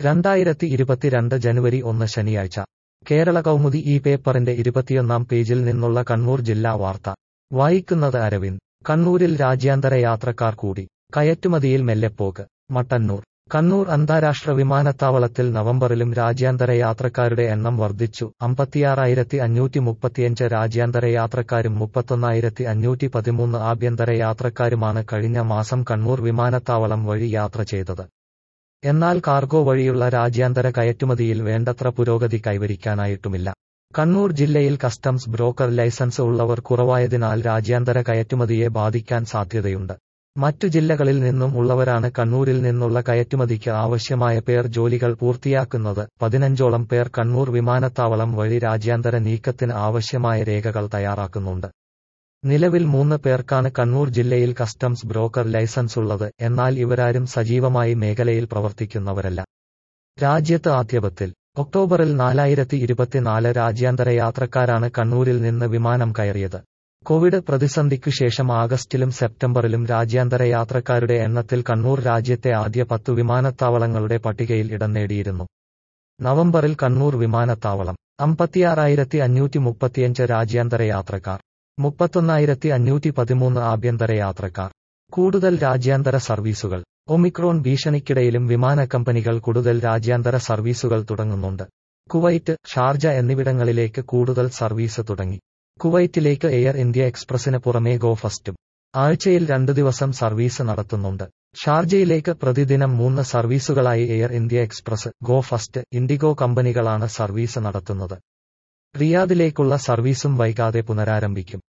രണ്ടായിരത്തി ഇരുപത്തിരണ്ട് ജനുവരി ഒന്ന് ശനിയാഴ്ച കേരള കൗമുദി ഈ പേപ്പറിന്റെ ഇരുപത്തിയൊന്നാം പേജിൽ നിന്നുള്ള കണ്ണൂർ ജില്ലാ വാർത്ത വായിക്കുന്നത് അരവിന്ദ് കണ്ണൂരിൽ രാജ്യാന്തര യാത്രക്കാർ കൂടി കയറ്റുമതിയിൽ മെല്ലെപ്പോക്ക് മട്ടന്നൂർ കണ്ണൂർ അന്താരാഷ്ട്ര വിമാനത്താവളത്തിൽ നവംബറിലും രാജ്യാന്തര യാത്രക്കാരുടെ എണ്ണം വർദ്ധിച്ചു അമ്പത്തിയാറായിരത്തി അഞ്ഞൂറ്റി മുപ്പത്തിയഞ്ച് രാജ്യാന്തര യാത്രക്കാരും മുപ്പത്തൊന്നായിരത്തി അഞ്ഞൂറ്റി പതിമൂന്ന് ആഭ്യന്തര യാത്രക്കാരുമാണ് കഴിഞ്ഞ മാസം കണ്ണൂർ വിമാനത്താവളം വഴി യാത്ര ചെയ്തത് എന്നാൽ കാർഗോ വഴിയുള്ള രാജ്യാന്തര കയറ്റുമതിയിൽ വേണ്ടത്ര പുരോഗതി കൈവരിക്കാനായിട്ടുമില്ല കണ്ണൂർ ജില്ലയിൽ കസ്റ്റംസ് ബ്രോക്കർ ലൈസൻസ് ഉള്ളവർ കുറവായതിനാൽ രാജ്യാന്തര കയറ്റുമതിയെ ബാധിക്കാൻ സാധ്യതയുണ്ട് മറ്റു ജില്ലകളിൽ നിന്നും ഉള്ളവരാണ് കണ്ണൂരിൽ നിന്നുള്ള കയറ്റുമതിക്ക് ആവശ്യമായ പേർ ജോലികൾ പൂർത്തിയാക്കുന്നത് പതിനഞ്ചോളം പേർ കണ്ണൂർ വിമാനത്താവളം വഴി രാജ്യാന്തര നീക്കത്തിന് ആവശ്യമായ രേഖകൾ തയ്യാറാക്കുന്നുണ്ട് നിലവിൽ മൂന്ന് പേർക്കാണ് കണ്ണൂർ ജില്ലയിൽ കസ്റ്റംസ് ബ്രോക്കർ ലൈസൻസ് ഉള്ളത് എന്നാൽ ഇവരാരും സജീവമായി മേഖലയിൽ പ്രവർത്തിക്കുന്നവരല്ല രാജ്യത്ത് ആദ്യപത്തിൽ ഒക്ടോബറിൽ നാലായിരത്തി ഇരുപത്തിനാല് രാജ്യാന്തര യാത്രക്കാരാണ് കണ്ണൂരിൽ നിന്ന് വിമാനം കയറിയത് കോവിഡ് പ്രതിസന്ധിക്കു ശേഷം ആഗസ്റ്റിലും സെപ്റ്റംബറിലും രാജ്യാന്തര യാത്രക്കാരുടെ എണ്ണത്തിൽ കണ്ണൂർ രാജ്യത്തെ ആദ്യ പത്തു വിമാനത്താവളങ്ങളുടെ പട്ടികയിൽ ഇടം നേടിയിരുന്നു നവംബറിൽ കണ്ണൂർ വിമാനത്താവളം അമ്പത്തിയാറായിരത്തി അഞ്ഞൂറ്റി മുപ്പത്തിയഞ്ച് രാജ്യാന്തര യാത്രക്കാർ മുപ്പത്തൊന്നായിരത്തി അഞ്ഞൂറ്റി പതിമൂന്ന് ആഭ്യന്തര യാത്രക്കാർ കൂടുതൽ രാജ്യാന്തര സർവീസുകൾ ഒമിക്രോൺ ഭീഷണിക്കിടയിലും വിമാന കമ്പനികൾ കൂടുതൽ രാജ്യാന്തര സർവീസുകൾ തുടങ്ങുന്നുണ്ട് കുവൈറ്റ് ഷാർജ എന്നിവിടങ്ങളിലേക്ക് കൂടുതൽ സർവീസ് തുടങ്ങി കുവൈറ്റിലേക്ക് എയർ ഇന്ത്യ എക്സ്പ്രസിന് പുറമേ ഗോ ഫസ്റ്റും ആഴ്ചയിൽ രണ്ടു ദിവസം സർവീസ് നടത്തുന്നുണ്ട് ഷാർജയിലേക്ക് പ്രതിദിനം മൂന്ന് സർവീസുകളായി air India express go first IndiGo കമ്പനികളാണ് സർവീസ് നടത്തുന്നത് റിയാദിലേക്കുള്ള സർവീസും വൈകാതെ പുനരാരംഭിക്കും